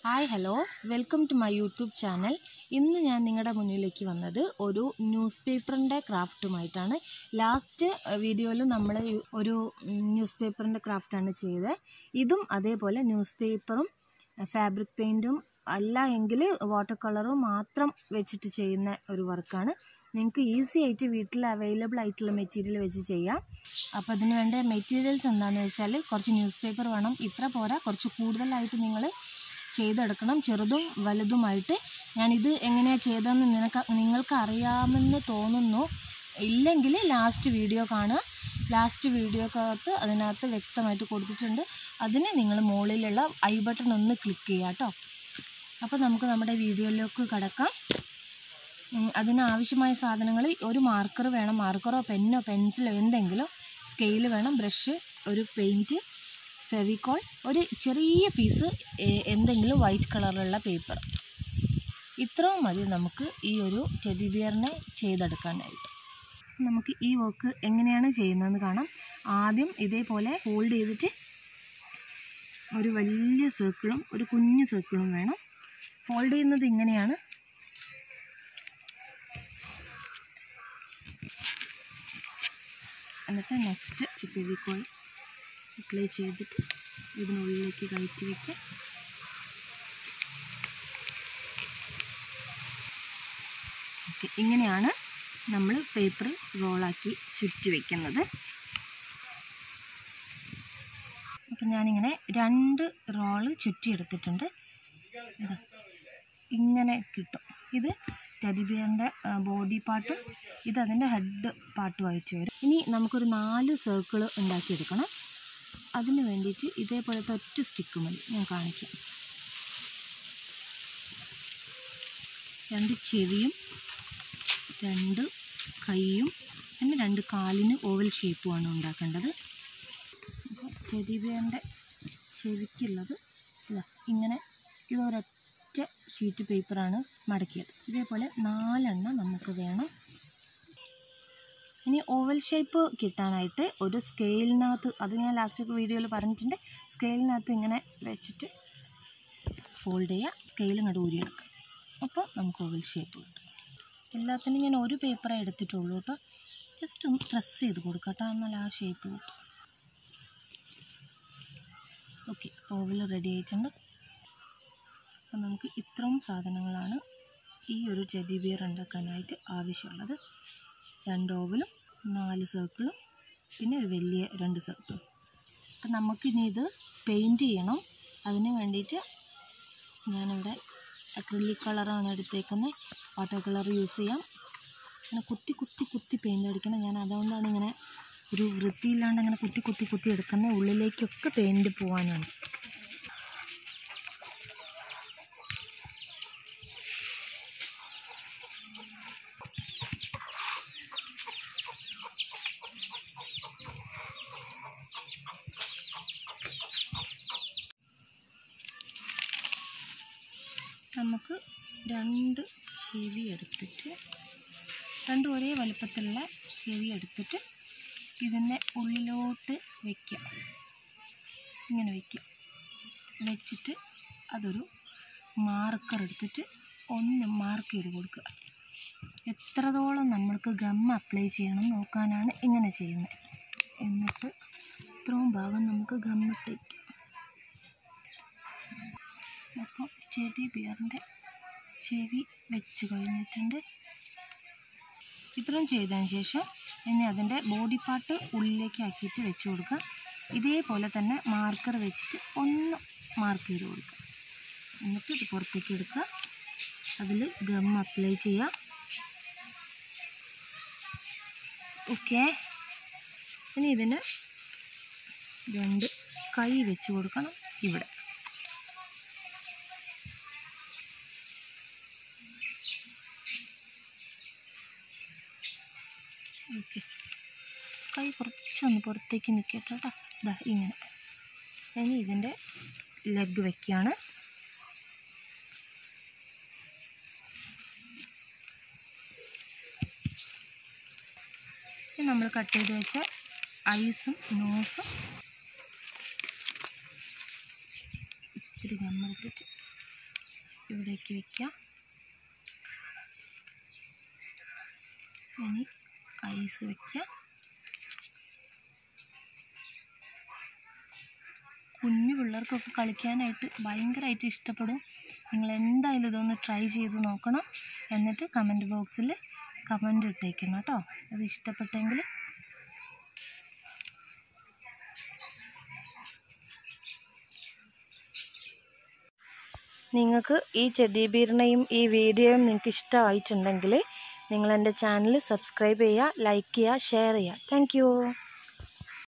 hi hello welcome to my YouTube channel ഇന്ന് ഞാൻ നിങ്ങളുടെ മുന്നിലേക്ക് വന്നത് ഒരു ന്യൂസ് പേപ്പറിൻ്റെ ക്രാഫ്റ്റുമായിട്ടാണ് ലാസ്റ്റ് വീഡിയോയിൽ നമ്മൾ ഒരു ന്യൂസ് പേപ്പറിൻ്റെ ക്രാഫ്റ്റാണ് ചെയ്തത് ഇതും അതേപോലെ ന്യൂസ് പേപ്പറും ഫാബ്രിക് പെയിൻറ്റും അല്ല എങ്കിൽ വാട്ടർ കളറും മാത്രം വെച്ചിട്ട് ചെയ്യുന്ന ഒരു വർക്കാണ് നിങ്ങൾക്ക് ഈസി ആയിട്ട് വീട്ടിൽ അവൈലബിൾ ആയിട്ടുള്ള മെറ്റീരിയൽ വെച്ച് ചെയ്യാം അപ്പോൾ അതിന് വേണ്ട മെറ്റീരിയൽസ് എന്താണെന്ന് വെച്ചാൽ കുറച്ച് ന്യൂസ് പേപ്പർ വേണം ഇത്ര പോരാ കുറച്ച് കൂടുതലായിട്ട് നിങ്ങൾ ചെയ്തെടുക്കണം ചെറുതും വലുതുമായിട്ട് ഞാനിത് എങ്ങനെയാണ് ചെയ്തതെന്ന് നിനക്ക് നിങ്ങൾക്ക് അറിയാമെന്ന് തോന്നുന്നു ഇല്ലെങ്കിൽ ലാസ്റ്റ് വീഡിയോ കാണുക ലാസ്റ്റ് വീഡിയോക്കകത്ത് അതിനകത്ത് വ്യക്തമായിട്ട് കൊടുത്തിട്ടുണ്ട് അതിന് നിങ്ങൾ മുകളിലുള്ള ഐ ബട്ടൺ ഒന്ന് ക്ലിക്ക് ചെയ്യുക കേട്ടോ അപ്പോൾ നമുക്ക് നമ്മുടെ വീഡിയോയിലേക്ക് കടക്കാം ഉം, അതിനാവശ്യമായ സാധനങ്ങൾ ഒരു മാർക്കർ വേണം മാർക്കറോ പെന്നോ പെൻസിലോ എന്തെങ്കിലും സ്കെയിൽ വേണം ബ്രഷ് ഒരു പെയിൻറ്റ് ഫെവിക്കോൾ ഒരു ചെറിയ പീസ് എ- എന്തെങ്കിലും വൈറ്റ് കളറിലുള്ള പേപ്പർ ഇത്രയും മതി നമുക്ക് ഈ ഒരു ടെഡി ബിയറിനെ ചെയ്തെടുക്കാനായിട്ട് നമുക്ക് ഈ വർക്ക് എങ്ങനെയാണ് ചെയ്യുന്നതെന്ന് കാണാം ആദ്യം ഇതേപോലെ ഹോൾഡ് ചെയ്തിട്ട് ഒരു വലിയ സർക്കിളും ഒരു കുഞ്ഞു സർക്കിളും വേണം ഫോൾഡ് ചെയ്യുന്നത് ഇങ്ങനെയാണ് എന്നിട്ട് നെക്സ്റ്റ് ഫെവിക്കോൾ അപ്ലൈ ചെയ്തിട്ട് ഇതിനുള്ളിലേക്ക് കയറ്റി വയ്ക്കുക ഓക്കെ ഇങ്ങനെയാണ് നമ്മൾ പേപ്പർ റോളാക്കി ചുറ്റി വയ്ക്കുന്നത് അപ്പം ഞാനിങ്ങനെ രണ്ട് റോള് ചുറ്റിയെടുത്തിട്ടുണ്ട് ഇതാ ഇങ്ങനെ കിട്ടും ഇത് ടെഡിബിയറിൻ്റെ ബോഡി പാർട്ടും ഇത് അതിൻ്റെ ഹെഡ് പാർട്ടുമായിട്ട് വരും ഇനി നമുക്കൊരു നാല് സർക്കിൾ ഉണ്ടാക്കിയെടുക്കണം അതിന് വേണ്ടിയിട്ട് ഇതേപോലത്തെ ഒറ്റ സ്റ്റിക്ക് മതി ഞാൻ കാണിക്കാം രണ്ട് ചെവിയും രണ്ട് കൈയും പിന്നെ രണ്ട് കാലിന് ഓവൽ ഷേപ്പുമാണ് ഉണ്ടാക്കേണ്ടത് അപ്പോൾ ടെഡിബിയറിൻ്റെ ചെവിക്കുള്ളത് ഇതാ ഇങ്ങനെ ഇതൊരൊറ്റ ഷീറ്റ് പേപ്പറാണ് മടക്കിയത് ഇതേപോലെ നാലെണ്ണം നമുക്ക് വേണം ഇനി ഓവൽ ഷേപ്പ് കിട്ടാനായിട്ട് ഒരു സ്കെയിലിനകത്ത് അത് ഞാൻ ലാസ്റ്റ് വീഡിയോയിൽ പറഞ്ഞിട്ടുണ്ട് സ്കെയിലിനകത്ത് ഇങ്ങനെ വെച്ചിട്ട് ഫോൾഡ് ചെയ്യുക സ്കെയിൽ ഇങ്ങോട്ട് ഊരിയെടുക്കുക അപ്പോൾ നമുക്ക് ഓവൽ ഷേപ്പ് കിട്ടും എല്ലാത്തിനും ഞാൻ ഒരു പേപ്പറേ എടുത്തിട്ടുള്ളൂ കേട്ടോ ജസ്റ്റ് ഒന്ന് പ്രസ് ചെയ്ത് കൊടുക്കുക കേട്ടോ എന്നാൽ ആ ഷേപ്പ് കിട്ടും ഓക്കെ ഓവൽ റെഡി ആയിട്ടുണ്ട് അപ്പോൾ നമുക്ക് ഇത്രയും സാധനങ്ങളാണ് ഈ ഒരു ടെഡി ബിയർ ഉണ്ടാക്കാനായിട്ട് ആവശ്യമുള്ളത് രണ്ട് ഓവലും നാല് സർക്കിളും പിന്നെ ഒരു വലിയ രണ്ട് സർക്കിളും അപ്പം നമുക്കിനി ഇത് പെയിൻറ്റ് ചെയ്യണം അതിന് വേണ്ടിയിട്ട് ഞാനിവിടെ അക്രിലിക് കളറാണ് എടുത്തേക്കുന്നത് വാട്ടർ കളർ യൂസ് ചെയ്യാം അങ്ങനെ കുത്തി കുത്തി കുത്തി പെയിൻ്റ് അടിക്കണം ഞാൻ അതുകൊണ്ടാണ് ഇങ്ങനെ ഒരു വൃത്തിയില്ലാണ്ട് അങ്ങനെ കുത്തി കുത്തി കുത്തി എടുക്കുന്നത് ഉള്ളിലേക്കൊക്കെ പെയിൻറ്റ് പോകാനാണ് നമുക്ക് രണ്ട് ചെവി എടുത്തിട്ട് രണ്ട് ഒരേ വലുപ്പത്തിലുള്ള ചെവി എടുത്തിട്ട് ഇതിൻ്റെ ഉള്ളിലോട്ട് വയ്ക്കുക ഇങ്ങനെ വയ്ക്കുക വെച്ചിട്ട് അതൊരു മാർക്കർ എടുത്തിട്ട് ഒന്ന് മാർക്ക് ചെയ്ത് കൊടുക്കുക എത്രത്തോളം നമ്മൾക്ക് ഗം അപ്ലൈ ചെയ്യണം നോക്കാനാണ് ഇങ്ങനെ ചെയ്യുന്നത് എന്നിട്ട് ഇത്രയും ഭാഗം നമുക്ക് ഗമ്മിട്ട് വയ്ക്കാം അപ്പോൾ ചെടി ബിയറിൻ്റെ ചെവി വെച്ച് കഴിഞ്ഞിട്ടുണ്ട് ഇത്രയും ചെയ്തതിന് ശേഷം ഇനി അതിൻ്റെ ബോഡി പാർട്ട് ഉള്ളിലേക്ക് ആക്കിയിട്ട് വെച്ച് കൊടുക്കുക ഇതേപോലെ തന്നെ മാർക്കർ വെച്ചിട്ട് ഒന്ന് മാർക്ക് ചെയ്ത് കൊടുക്കുക എന്നിട്ട് ഇത് പുറത്തേക്ക് എടുക്കുക അതിൽ ഗം അപ്ലൈ ചെയ്യുക ഓക്കെ ഇനി ഇതിന് രണ്ട് കൈ വെച്ച് കൊടുക്കണം ഇവിടെ ഓക്കെ കൈ കുറച്ചൊന്ന് പുറത്തേക്ക് നിൽക്കട്ടെ കേട്ടോ ഇതാ ഇങ്ങനെ ഇനി ഇതിൻ്റെ ലെഗ് വെക്കുകയാണ് ഇനി നമ്മൾ കട്ട് ചെയ്ത് വെച്ച ഐസും നോസും ഇത്തിരി ഗമ്മെടുത്തിട്ട് ഇവിടേക്ക് വയ്ക്കാം ഇനി ഐസ് വയ്ക്കാം കുഞ്ഞു പിള്ളേർക്കൊക്കെ കളിക്കാനായിട്ട് ഭയങ്കരമായിട്ട് ഇഷ്ടപ്പെടും നിങ്ങൾ എന്തായാലും ഇതൊന്ന് ട്രൈ ചെയ്ത് നോക്കണം എന്നിട്ട് കമൻറ്റ് ബോക്സിൽ കമൻ്റ് ഇട്ടേക്കണം കേട്ടോ അത് ഇഷ്ടപ്പെട്ടെങ്കിൽ നിങ്ങൾക്ക് ഈ ചെടി ബീറിനെയും ഈ വീഡിയോയും നിങ്ങൾക്ക് ഇഷ്ടമായിട്ടുണ്ടെങ്കിൽ നിങ്ങൾ എൻ്റെ ചാനൽ സബ്സ്ക്രൈബ് ചെയ്യുക ലൈക്ക് ചെയ്യുക ഷെയർ ചെയ്യുക താങ്ക്